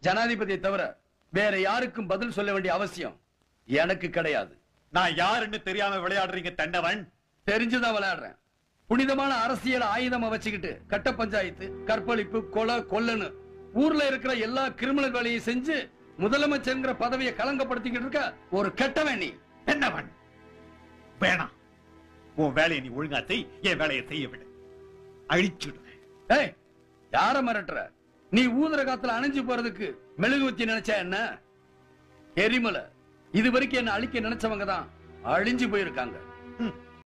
ஜனாதிபதியை தவிர வேற யாருக்கும் பதில் சொல்ல வேண்டிய அவசியம் எனக்கு கிடையாது நான் யாருன்னு தெரியாம விளையாடுறீங்க தண்டவன் தெரிஞ்சுதான் விளையாடுறேன் புனிதமான அரசியல் ஆயுதமா வச்சுக்கிட்டு கட்ட பஞ்சாயத்து கற்பழிப்பு கொலை கொல்லன்னு ஊர்ல இருக்கிற எல்லா கிரிமினல் வேலையும் செஞ்சு முதலமைச்சர்ங்கிற பதவியை களங்கப்படுத்திக்கிட்டு இருக்க ஒரு கெட்டவன் நீ தண்டவன் வேணாம் உன் வேலையை நீ ஒழுங்கா செய் என் வேலையை செய்ய விடு அழிச்சுடுவேன் ஏய் யார மிரட்டுற நீ ஊதுற காத்துல அணைஞ்சு போறதுக்கு மெழுகுவத்தி நினைச்சா என்ன எரிமலை இது வரைக்கும் என்ன அழிக்க நினைச்சவங்க தான் அழிஞ்சு போயிருக்காங்க ம்.